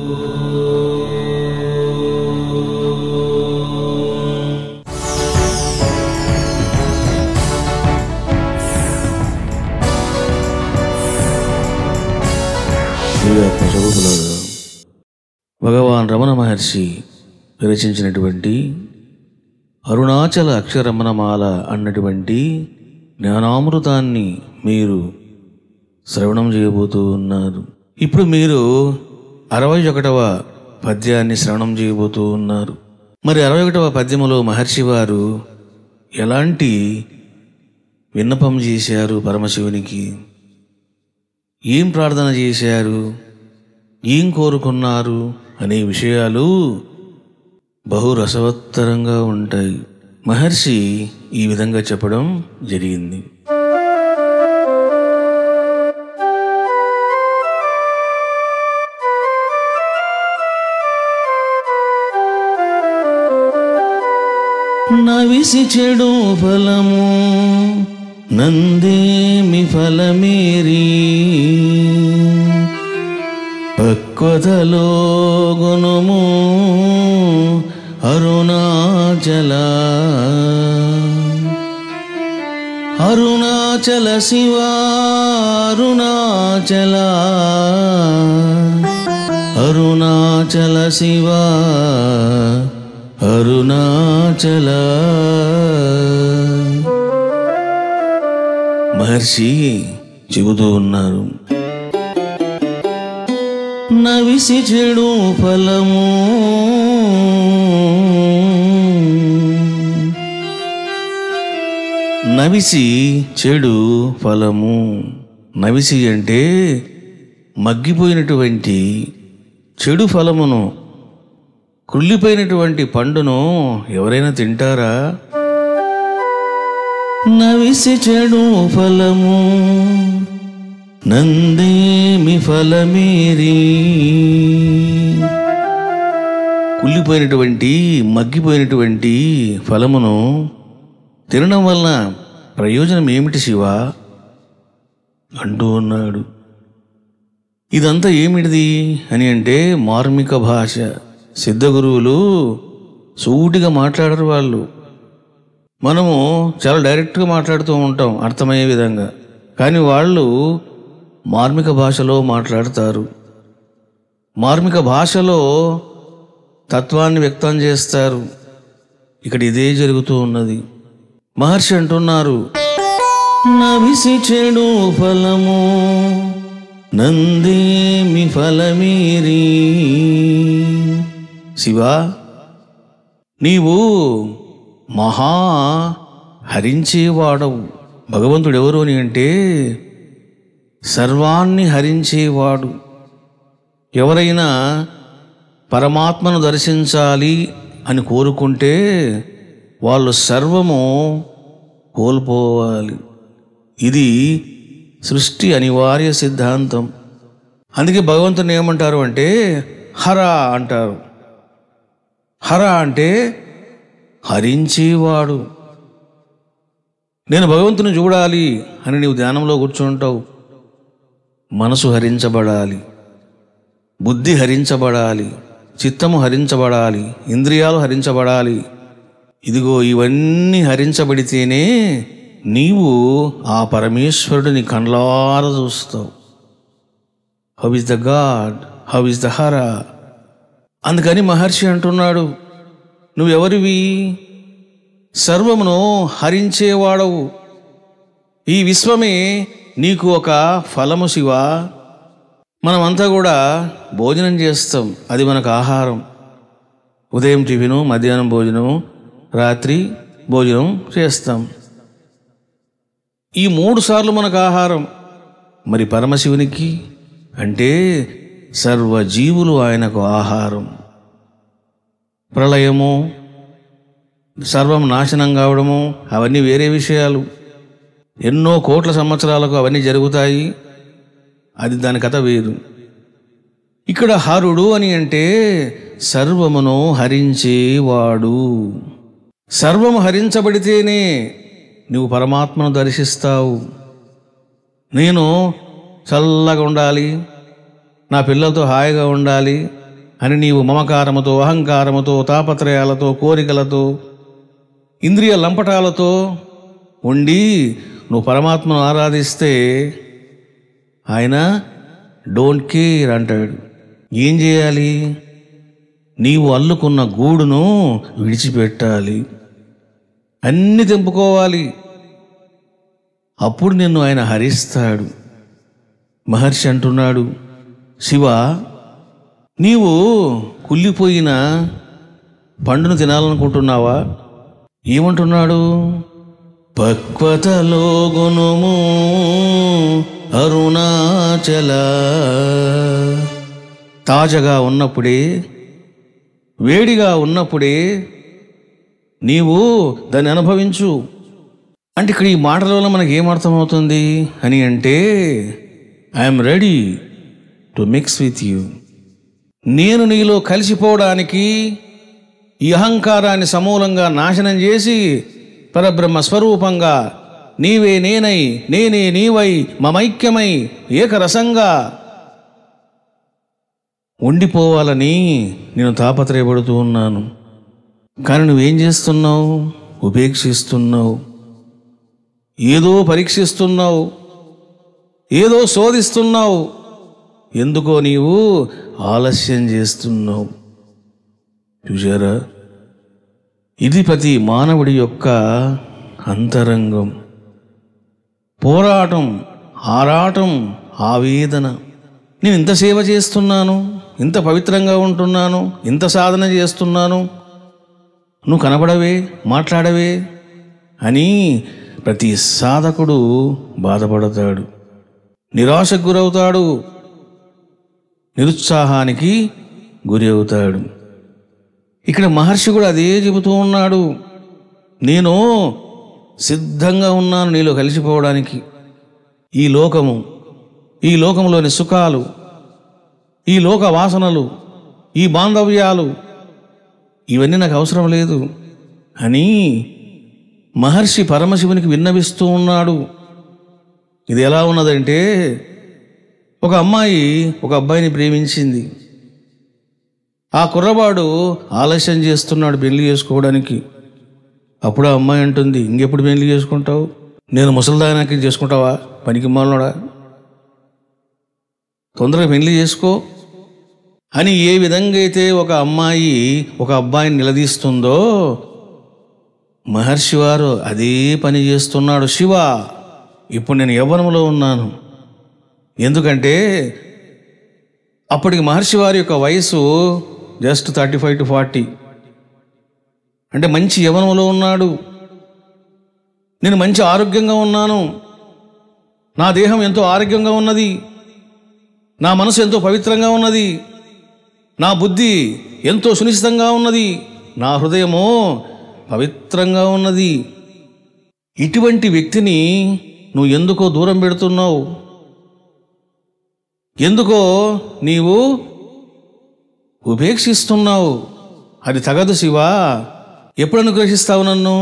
దివ్యాత్మ స్వరూపులారా భగవాన్ రమణ మహర్షి విరచించినటువంటి అరుణాచల అక్షరమణమాల అన్నటువంటి జ్ఞానామృతాన్ని మీరు శ్రవణం చేయబోతూ ఉన్నారు ఇప్పుడు మీరు అరవై ఒకటవ పద్యాన్ని శ్రవణం చేయబోతూ ఉన్నారు మరి అరవై ఒకటవ పద్యములో మహర్షి వారు ఎలాంటి విన్నపం చేశారు పరమశివునికి ఏం ప్రార్థన చేశారు ఏం కోరుకున్నారు అనే విషయాలు బహు రసవత్తరంగా ఉంటాయి మహర్షి ఈ విధంగా చెప్పడం జరిగింది నవిసి చెడు ఫలము నందేమి ఫలమేరి పక్వతలో గుణము అరుణాచల అరుణాచల శివ అరుణాచల అరుణాచల శివ అరుణాచల మహర్షి చెబుతూ ఉన్నారు నవిసి చెడు ఫలము నవిసి చెడు ఫలము నవిసి అంటే మగ్గిపోయినటువంటి చెడు ఫలమును కుళ్ళిపోయినటువంటి పండును ఎవరైనా తింటారా నవిసి చెడు ఫలము నందేమి ఫలమేరి కుళ్ళిపోయినటువంటి మగ్గిపోయినటువంటి ఫలమును తినడం వలన ప్రయోజనం ఏమిటి శివ అంటూ ఉన్నాడు ఇదంతా ఏమిటిది అని అంటే మార్మిక భాష సిద్ధ గురువులు సూటిగా మాట్లాడరు వాళ్ళు మనము చాలా డైరెక్ట్గా మాట్లాడుతూ ఉంటాం అర్థమయ్యే విధంగా కానీ వాళ్ళు మార్మిక భాషలో మాట్లాడతారు మార్మిక భాషలో తత్వాన్ని వ్యక్తం చేస్తారు ఇక్కడ ఇదే జరుగుతూ ఉన్నది మహర్షి అంటున్నారు నవిసి చెడు ఫలము నందేమి ఫలమీరి శివా నీవు మహా హరించేవాడవు భగవంతుడు ఎవరు అని అంటే సర్వాన్ని హరించేవాడు ఎవరైనా పరమాత్మను దర్శించాలి అని కోరుకుంటే వాళ్ళు సర్వము కోల్పోవాలి ఇది సృష్టి అనివార్య సిద్ధాంతం అందుకే భగవంతుని ఏమంటారు అంటే హర అంటారు హర అంటే హరించేవాడు నేను భగవంతుని చూడాలి అని నీవు ధ్యానంలో కూర్చుంటావు మనసు హరించబడాలి బుద్ధి హరించబడాలి చిత్తము హరించబడాలి ఇంద్రియాలు హరించబడాలి ఇదిగో ఇవన్నీ హరించబడితేనే నీవు ఆ పరమేశ్వరుడిని కండ్లార చూస్తావు how is the god how is the Hara అందుకని మహర్షి అంటున్నాడు నువ్వెవరివి సర్వమును హరించేవాడవు ఈ విశ్వమే నీకు ఒక ఫలము శివ మనమంతా కూడా భోజనం చేస్తాం అది మనకు ఆహారం ఉదయం టిఫిను మధ్యాహ్నం భోజనం రాత్రి భోజనం చేస్తాం ఈ మూడు సార్లు మనకు ఆహారం మరి పరమశివునికి అంటే సర్వజీవులు ఆయనకు ఆహారం ప్రళయము సర్వం నాశనం కావడము అవన్నీ వేరే విషయాలు ఎన్నో కోట్ల సంవత్సరాలకు అవన్నీ జరుగుతాయి అది దాని కథ వేరు ఇక్కడ హరుడు అని అంటే సర్వమును హరించేవాడు సర్వము హరించబడితేనే నువ్వు పరమాత్మను దర్శిస్తావు నేను చల్లగా ఉండాలి నా పిల్లలతో హాయిగా ఉండాలి అని నీవు మమకారముతో అహంకారముతో తాపత్రయాలతో కోరికలతో ఇంద్రియ లంపటాలతో ఉండి నువ్వు పరమాత్మను ఆరాధిస్తే ఆయన డోంట్ కేర్ అంటాడు ఏం చేయాలి నీవు అల్లుకున్న గూడును విడిచిపెట్టాలి అన్ని తెంపుకోవాలి అప్పుడు నిన్ను ఆయన హరిస్తాడు మహర్షి అంటున్నాడు శివ నీవు కుళ్ళిపోయిన పండును తినాలనుకుంటున్నావా ఏమంటున్నాడు పక్వతలో గుణము అరుణాచల తాజగా ఉన్నప్పుడే వేడిగా ఉన్నప్పుడే నీవు దాన్ని అనుభవించు అంటే ఇక్కడ ఈ మాటల వల్ల మనకి ఏమర్థమవుతుంది అని అంటే I'm ready to mix with you నేను నీలో కలిసిపోవడానికి ఈ అహంకారాన్ని సమూలంగా నాశనం చేసి పరబ్రహ్మ స్వరూపంగా నీవే నేనై నేనే నీవై మమైక్యమై ఏకరసంగా ఉండిపోవాలని నేను తాపత్రయపడుతూ ఉన్నాను కానీ నువ్వేం చేస్తున్నావు ఉపేక్షిస్తున్నావు ఏదో పరీక్షిస్తున్నావు ఏదో శోధిస్తున్నావు ఎందుకో నీవు ఆలస్యం చేస్తున్నావు చూసారా ఇది ప్రతి మానవుడి యొక్క అంతరంగం పోరాటం ఆరాటం ఆవేదన నేను ఇంత సేవ చేస్తున్నాను ఇంత పవిత్రంగా ఉంటున్నాను ఇంత సాధన చేస్తున్నాను నువ్వు కనబడవే మాట్లాడవే అని ప్రతి సాధకుడు బాధపడతాడు నిరాశకు గురవుతాడు నిరుత్సాహానికి గురి అవుతాడు ఇక్కడ మహర్షి కూడా అదే చెబుతూ ఉన్నాడు నేను సిద్ధంగా ఉన్నాను నీలో కలిసిపోవడానికి ఈ లోకము ఈ లోకంలోని సుఖాలు ఈ లోక వాసనలు ఈ బాంధవ్యాలు ఇవన్నీ నాకు అవసరం లేదు అని మహర్షి పరమశివునికి విన్నవిస్తూ ఉన్నాడు ఇది ఎలా ఉన్నదంటే ఒక అమ్మాయి ఒక అబ్బాయిని ప్రేమించింది ఆ కుర్రవాడు ఆలస్యం చేస్తున్నాడు పెళ్లి చేసుకోవడానికి అప్పుడు ఆ అమ్మాయి అంటుంది ఇంకెప్పుడు పెళ్లి చేసుకుంటావు నేను ముసలిదానాకి చేసుకుంటావా పనికి మాలనోడా తొందరగా పెళ్లి చేసుకో అని ఏ విధంగా అయితే ఒక అమ్మాయి ఒక అబ్బాయిని నిలదీస్తుందో మహర్షి వారు అదే పని చేస్తున్నాడు శివ ఇప్పుడు నేను యవ్వనంలో ఉన్నాను ఎందుకంటే అప్పటికి మహర్షి వారి యొక్క వయసు just thirty five to forty అంటే మంచి యవనంలో ఉన్నాడు నేను మంచి ఆరోగ్యంగా ఉన్నాను నా దేహం ఎంతో ఆరోగ్యంగా ఉన్నది నా మనసు ఎంతో పవిత్రంగా ఉన్నది నా బుద్ధి ఎంతో సునిశ్చితంగా ఉన్నది నా హృదయము పవిత్రంగా ఉన్నది ఇటువంటి వ్యక్తిని నువ్వు ఎందుకో దూరం పెడుతున్నావు ఎందుకో నీవు ఉపేక్షిస్తున్నావు అది తగదు శివా ఎప్పుడు అనుగ్రహిస్తావు నన్ను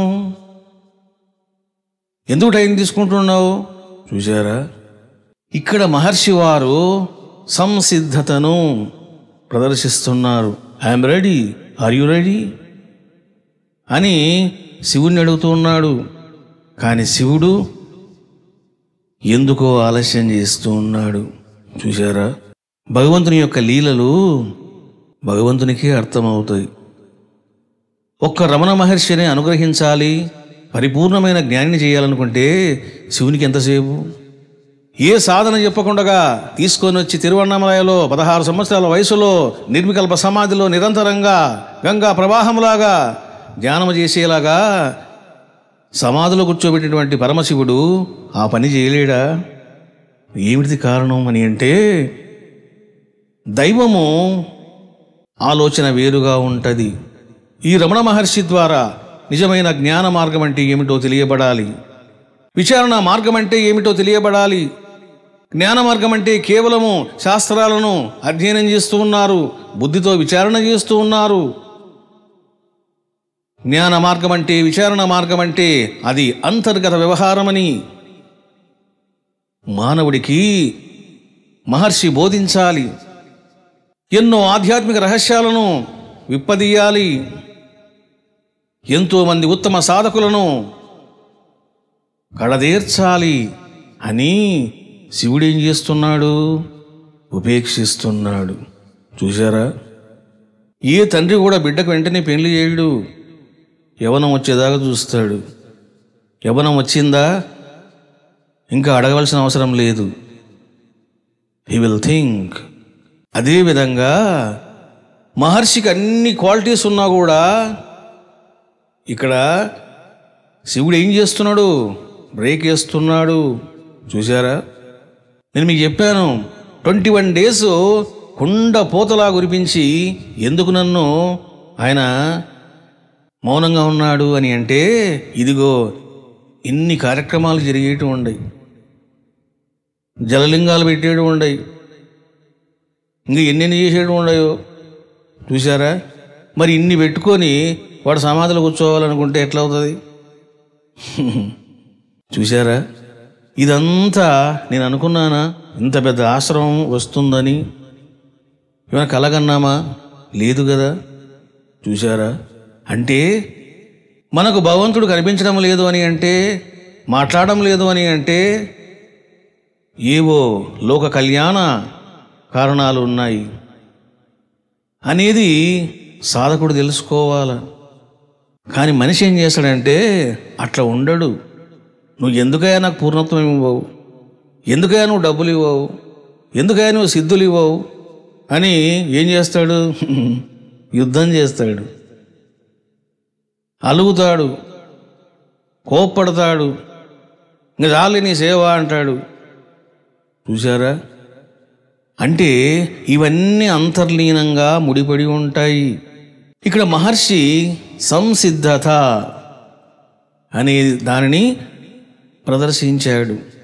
ఎందుకు టైం తీసుకుంటున్నావు చూసారా ఇక్కడ మహర్షి వారు సంసిద్ధతను ప్రదర్శిస్తున్నారు I'm ready are you ready అని శివుణ్ణి అడుగుతూ ఉన్నాడు కానీ శివుడు ఎందుకో ఆలస్యం చేస్తూ ఉన్నాడు చూసారా భగవంతుని యొక్క లీలలు భగవంతునికే అర్థమవుతాయి ఒక్క రమణ మహర్షిని అనుగ్రహించాలి పరిపూర్ణమైన జ్ఞానిని చేయాలనుకుంటే శివునికి ఎంతసేపు ఏ సాధన చెప్పకుండా తీసుకొని వచ్చి తిరువണ്ണామలయలో పదహారు సంవత్సరాల వయసులో నిర్వికల్ప సమాధిలో నిరంతరంగా గంగా ప్రవాహంలాగా ధ్యానం చేసేలాగా సమాధిలో కూర్చోబెట్టినటువంటి పరమశివుడు ఆ పని చేయలేడా ఏమిటి కారణం అని అంటే దైవము ఆలోచన వేరుగా ఉంటుంది ఈ రమణ మహర్షి ద్వారా నిజమైన జ్ఞాన మార్గం అంటే ఏమిటో తెలియబడాలి విచారణ మార్గం అంటే ఏమిటో తెలియబడాలి జ్ఞాన మార్గం అంటే కేవలము శాస్త్రాలను అధ్యయనం చేస్తూ ఉన్నారు బుద్ధితో విచారణ చేస్తూ ఉన్నారు జ్ఞాన మార్గం అంటే విచారణ మార్గం అంటే అది అంతర్గత వ్యవహారమని మానవుడికి మహర్షి బోధించాలి ఎన్నో ఆధ్యాత్మిక రహస్యాలను విప్పదీయాలి ఎంతోమంది ఉత్తమ సాధకులను కడదేర్చాలి అని శివుడు ఏం చేస్తున్నాడు ఉపేక్షిస్తున్నాడు చూశారా ఏ తండ్రి కూడా బిడ్డకు వెంటనే పెళ్లి చేయడు యవనం వచ్చేదాకా చూస్తాడు యవనం వచ్చిందా ఇంకా అడగవలసిన అవసరం లేదు హీ విల్ థింక్ అదేవిధంగా మహర్షికి అన్ని క్వాలిటీస్ ఉన్నా కూడా ఇక్కడ శివుడు ఏం చేస్తున్నాడు బ్రేక్ వేస్తున్నాడు చూసారా నేను మీకు చెప్పాను ట్వంటీ వన్ డేస్ కుండ పోతలా కురిపించి ఎందుకు నన్ను ఆయన మౌనంగా ఉన్నాడు అని అంటే ఇదిగో ఇన్ని కార్యక్రమాలు జరిగేటి ఉండయి జలలింగాలు పెట్టేయడం ఉండయి ఇంకా ఎన్నెన్ని చేసేయడం ఉండయో చూసారా మరి ఇన్ని పెట్టుకొని వాడు సమాధిలో కూర్చోవాలనుకుంటే ఎట్లా అవుతుంది చూసారా ఇదంతా నేను అనుకున్నానా ఇంత పెద్ద ఆశ్రమం వస్తుందని ఏమైనా కలగన్నామా లేదు కదా చూసారా అంటే మనకు భగవంతుడు కనిపించడం లేదు అని అంటే మాట్లాడడం లేదు అని అంటే ఏవో లోక కళ్యాణ కారణాలు ఉన్నాయి అనేది సాధకుడు తెలుసుకోవాల కానీ మనిషి ఏం చేస్తాడంటే అట్లా ఉండడు నువ్వు ఎందుకయ్యా నాకు పూర్ణత్వం ఇవ్వవు ఎందుకయ్యా నువ్వు డబ్బులు ఇవ్వవు ఎందుకయ్యా నువ్వు సిద్ధులు ఇవ్వవు అని ఏం చేస్తాడు యుద్ధం చేస్తాడు అలుగుతాడు కోప్పడతాడు ఇంకా చాలు నీ సేవ అంటాడు చూసారా అంటే ఇవన్నీ అంతర్లీనంగా ముడిపడి ఉంటాయి ఇక్కడ మహర్షి సంసిద్ధత అనే దానిని ప్రదర్శించాడు